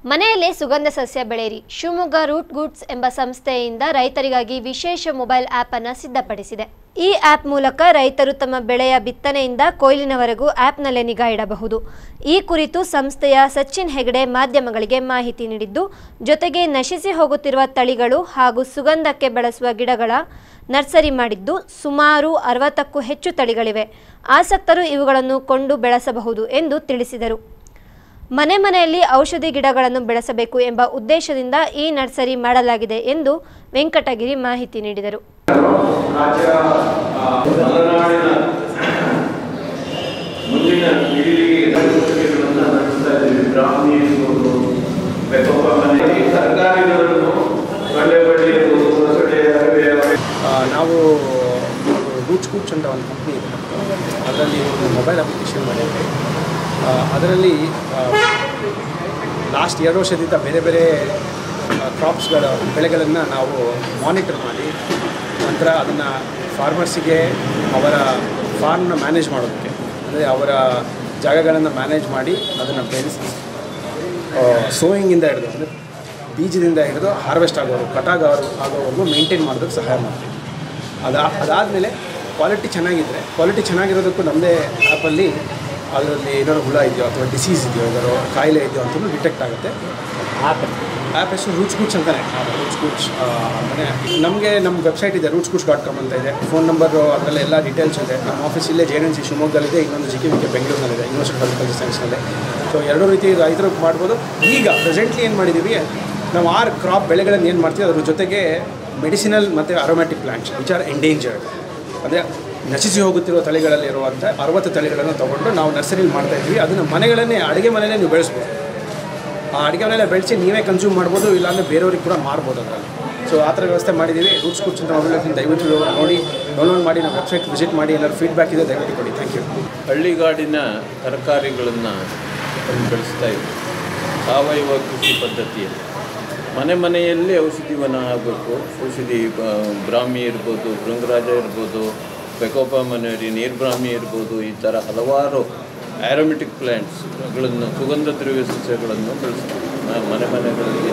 ಮನೆಯಲ್ಲೇ ಸುಗಂಧ ಸಸ್ಯ ಬೆಳೆಯಿರಿ ಶಿವಮೊಗ್ಗ ರೂಟ್ ಗೂಡ್ಸ್ ಎಂಬ ಸಂಸ್ಥೆಯಿಂದ ರೈತರಿಗಾಗಿ ವಿಶೇಷ ಮೊಬೈಲ್ ಆಪ್ ಅನ್ನು ಸಿದ್ಧಪಡಿಸಿದೆ ಈ ಆಪ್ ಮೂಲಕ ರೈತರು ತಮ್ಮ ಬೆಳೆಯ ಬಿತ್ತನೆಯಿಂದ ಕೊಯ್ಲಿನವರೆಗೂ ಆಪ್ನಲ್ಲೇ ನಿಗಾ ಇಡಬಹುದು ಈ ಕುರಿತು ಸಂಸ್ಥೆಯ ಸಚಿನ್ ಹೆಗಡೆ ಮಾಧ್ಯಮಗಳಿಗೆ ಮಾಹಿತಿ ನೀಡಿದ್ದು ಜೊತೆಗೆ ನಶಿಸಿ ಹೋಗುತ್ತಿರುವ ತಳಿಗಳು ಹಾಗೂ ಸುಗಂಧಕ್ಕೆ ಬಳಸುವ ಗಿಡಗಳ ನರ್ಸರಿ ಮಾಡಿದ್ದು ಸುಮಾರು ಅರವತ್ತಕ್ಕೂ ಹೆಚ್ಚು ತಳಿಗಳಿವೆ ಆಸಕ್ತರು ಇವುಗಳನ್ನು ಕೊಂಡು ಬೆಳೆಸಬಹುದು ಎಂದು ತಿಳಿಸಿದರು ಮನೆ ಮನೆಯಲ್ಲಿ ಔಷಧಿ ಗಿಡಗಳನ್ನು ಬೆಳೆಸಬೇಕು ಎಂಬ ಉದ್ದೇಶದಿಂದ ಈ ನರ್ಸರಿ ಮಾಡಲಾಗಿದೆ ಎಂದು ವೆಂಕಟಗಿರಿ ಮಾಹಿತಿ ನೀಡಿದರು ರಾಜ್ಯ ಆ, ಮಲೆನಾಡಿನ ಮುಂದಿನ ಪೀಳಿಗೆಗೆ ಚಟುವಟಿಕೆಗಳನ್ನು ನಡೆಸ್ತಾ ಇದ್ದೀವಿ ಬ್ರಾಹ್ಮಿ ಇರ್ಬೋದು ಬೆತ್ತಪ್ಪ ಮನೆ ತರಕಾರಿಗಳನ್ನು ಕಳ್ಳೆ ಬಳ್ಳಿ ಇರ್ಬೋದು ಮೊಸಳೆ ಅರಿವೆ ಅವರೆ ಆ, ನಾವು ರೂಟ್ಸ್ ಕೂಚ್ ಅಂತ ಒಂದು ಕಂಪ್ನಿ ಇದೆ ಅದರಲ್ಲಿ ಒಂದು ಮೊಬೈಲ್ ಅಪ್ಲಿಕೇಶನ್ ಮಾಡಿದ್ವಿ ಆ, ಅದರಲ್ಲಿ ಲಾಸ್ಟ್ ಎರಡು ವರ್ಷದಿಂದ ಬೇರೆ ಬೇರೆ ಕ್ರಾಪ್ಸ್ಗಳ ಬೆಳೆಗಳನ್ನು ನಾವು ಮಾನಿಟರ್ ಮಾಡಿ ನಂತರ ಅದನ್ನು ಫಾರ್ಮರ್ಸಿಗೆ ಅವರ ಫಾರ್ಮ್ನ ಮ್ಯಾನೇಜ್ ಮಾಡೋದಕ್ಕೆ ಅಂದರೆ ಅವರ ಜಾಗಗಳನ್ನು ಮ್ಯಾನೇಜ್ ಮಾಡಿ ಅದನ್ನು ಬೆಳೆಸಿ ಸೋಯಿಂಗಿಂದ ಹಿಡಿದು ಅಂದರೆ ಬೀಜದಿಂದ ಹಿಡಿದು ಹಾರ್ವೆಸ್ಟ್ ಆಗೋರು ಕಟಾಗ ಆಗೋವರೆಗೂ ಮೇಂಟೈನ್ ಮಾಡೋದಕ್ಕೆ ಸಹಾಯ ಮಾಡ್ತೀವಿ ಅದಾ ಅದಾದಮೇಲೆ ಕ್ವಾಲಿಟಿ ಚೆನ್ನಾಗಿದ್ದರೆ ಕ್ವಾಲಿಟಿ ಚೆನ್ನಾಗಿರೋದಕ್ಕೂ ನಮ್ಮದೇ ಆ್ಯಪಲ್ಲಿ ಅದರಲ್ಲಿ ಏನಾದ್ರು ಹುಳ ಇದೆಯೋ ಅಥವಾ ಡಿಸೀಸ್ ಇದೆಯೋ ಏನಾದ್ರು ಕಾಯಿಲೆ ಇದೆಯೋ ಅಂತಲೂ ಡಿಟೆಕ್ಟ್ ಆಗುತ್ತೆ ಆ್ಯಪ್ ಆ್ಯಪ್ ಹೆಸರು ರೂಟ್ಸ್ ಗೂಡ್ಸ್ ಅಂತಾನೆ ರೂಟ್ಸ್ ಗೂಡ್ಸ್ ಅಂತಾನೆ ನಮಗೆ ನಮ್ಮ ವೆಬ್ಸೈಟ್ ಇದೆ ರೂಟ್ಸ್ ಗೂಡ್ಸ್ ಡಾಟ್ ಕಾಮ್ ಅಂತ ಇದೆ ಫೋನ್ ನಂಬರು ಅದರಲ್ಲಿ ಎಲ್ಲ ಡೀಟೇಲ್ಸ್ ಇದೆ ನಮ್ಮ ಆಫೀಸ್ ಇಲ್ಲೇ ಜೆ ಎನ್ ಸಿ ಶಿವಮೊಗ್ಗದಲ್ಲಿದೆ ಇನ್ನೊಂದು ಜಿ ಕೆ ವಿ ಕೆ ಬೆಂಗಳೂರಿನಲ್ಲಿದೆ ಯೂನಿವರ್ಸಿಟಿ ಆಫ್ ಅಗ್ರಿಕಲ್ಚರ್ ಸೈನ್ಸ್ನಲ್ಲಿ ಸೊ ಎರಡೂ ರೀತಿ ರೈತರು ಮಾಡ್ಬೋದು ಈಗ ಪ್ರೆಸೆಂಟ್ಲಿ ಏನು ಮಾಡಿದ್ದೀವಿ ನಾವು ಆರು ಕ್ರಾಪ್ ಬೆಳೆಗಳನ್ನು ಏನು ಮಾಡ್ತೀವಿ ಅದ್ರ ಜೊತೆಗೆ ಮೆಡಿಸಿನಲ್ ಮತ್ತು aromatic plants which are endangered ಅಂದರೆ ನಶಿಸಿ ಹೋಗುತ್ತಿರುವ ತಳಿಗಳಲ್ಲಿರುವಂಥ ಅರವತ್ತು ತಳಿಗಳನ್ನು ತೊಗೊಂಡು ನಾವು ನರ್ಸರಿಲಿ ಮಾಡ್ತಾ ಇದ್ವಿ ಅದನ್ನು ಮನೆಗಳನ್ನೇ ಅಡುಗೆ ಮನೆಯಲ್ಲೇ ನೀವು ಬೆಳೆಸ್ಬೋದು ಆ ಅಡುಗೆ ಮನೆಯಲ್ಲೇ ಬೆಳೆಸಿ ನೀವೇ ಕನ್ಸ್ಯೂಮ್ ಮಾಡ್ಬೋದು ಇಲ್ಲಾಂದರೆ ಬೇರೆಯವ್ರಿಗೆ ಕೂಡ ಮಾರ್ಬೋದು ಅದರಲ್ಲಿ ಸೊ ಆ ಥರ ವ್ಯವಸ್ಥೆ ಮಾಡಿದ್ದೀವಿ ರೂಟ್ಸ್ ಕೂರ್ಸ್ ಅಂತ ಮೊಬೈಲ್ ದಯವಿಟ್ಟು ನೋಡಿ ಡೌನ್ಲೋಡ್ ಮಾಡಿ ನಾವು ವೆಬ್ಸೈಟ್ ವಿಸಿಟ್ ಮಾಡಿ ಏನಾದ್ರು ಫೀಡ್ಬ್ಯಾಕ್ ಇದೆ ದಯವಿಟ್ಟು ಕೊಡಿ ಥ್ಯಾಂಕ್ ಯು ಹಳ್ಳಿಗಾಡಿನ ತರಕಾರಿಗಳನ್ನು ಬೆಳೆಸ್ತಾ ಇದ್ದೀವಿ ಸಾವಯವ ಕೃಷಿ ಪದ್ಧತಿಯಲ್ಲಿ ಮನೆ ಮನೆಯಲ್ಲಿ ಔಷಧಿ ವನ ಆಗಬೇಕು ಔಷಧಿ ಬ- ಬ್ರಾಹ್ಮಿ ಇರ್ಬೋದು ಭೃಂಗರಾಜ ಇರ್ಬೋದು ಬೆಕೋಪ ಮನೆಯರಿ ನೀರ್ಬ್ರಾಹ್ಮಿ ಇರ್ಬೋದು ಈ ಥರ ಹಲವಾರು ಆ್ಯರೋಮೆಟಿಕ್ ಪ್ಲ್ಯಾಂಟ್ಸ್ಗಳನ್ನು ಸುಗಂಧ ದ್ರವ್ಯ ಸಸ್ಯಗಳನ್ನು ಬೆಳೆಸ್ತೀವಿ ಮ- ಮನೆ ಮನೆಗಳಲ್ಲಿ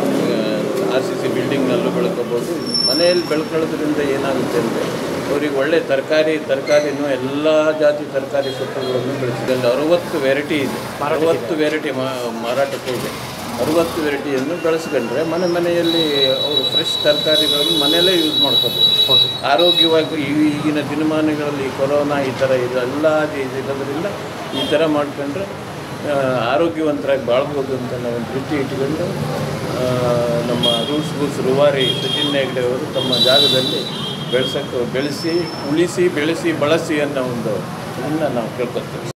ಆರ್ ಸಿ ಸಿ ಬಿಲ್ಡಿಂಗ್ನಲ್ಲೂ ಬೆಳ್ಕೋಬೋದು ಮನೆಯಲ್ಲಿ ಬೆಳ್ಕೊಳ್ಳೋದ್ರಿಂದ ಏನಾಗುತ್ತೆ ಅಂದರೆ ಅವ್ರಿಗೆ ಒಳ್ಳೆ ತರಕಾರಿ ತರಕಾರಿನೂ ಎಲ್ಲ ಜಾತಿ ತರಕಾರಿ ಸೊಪ್ಪುಗಳನ್ನು ಬೆಳೆಸಿದೆ ಒಂದು ಅರುವತ್ತು ವೆರೈಟಿ ಇದೆ ಅರುವತ್ತು ವೆರೈಟಿ ಮಾರಾಟಕ್ಕೆ ಇದೆ ಅರುವತ್ತು ವೆರೈಟಿಯನ್ನು ಬೆಳೆಸ್ಕೊಂಡ್ರೆ ಮನೆ ಮನೆಯಲ್ಲಿ ಅವರು ಫ್ರೆಶ್ ತರಕಾರಿಗಳನ್ನು ಮನೆಯಲ್ಲೇ ಯೂಸ್ ಮಾಡ್ಕೋಬೋದು ಆರೋಗ್ಯವಾಗಿ ಈ- ಈಗಿನ ದಿನಮಾನಗಳಲ್ಲಿ ಕೊರೋನಾ ಈ ಥರ ಇದೆಲ್ಲ ಇರೋದ್ರಿಂದ ಈ ಥರ ಮಾಡ್ಕೊಂಡ್ರೆ ಆ, ಆರೋಗ್ಯವಂತರಾಗಿ ಬಾಳ್ಬೋದು ಅಂತ ನಾವು ಒಂದು ವೃತ್ತಿ ಇಟ್ಕೊಂಡು ಆ, ನಮ್ಮ ರೂಲ್ಸ್ ಗೂಲ್ಸ್ ರೂವಾರಿ ಸಚಿನ್ ಹೆಗ್ಡೆ ಅವರು ತಮ್ಮ ಜಾಗದಲ್ಲಿ ಬೆಳೆಸಕ್ಕೆ ಬೆಳೆಸಿ ಉಳಿಸಿ ಬೆಳೆಸಿ ಬಳಸಿ ಅನ್ನೋ ಒಂದು ಇದನ್ನು ನಾವು ಕೇಳ್ಕೊತೀವಿ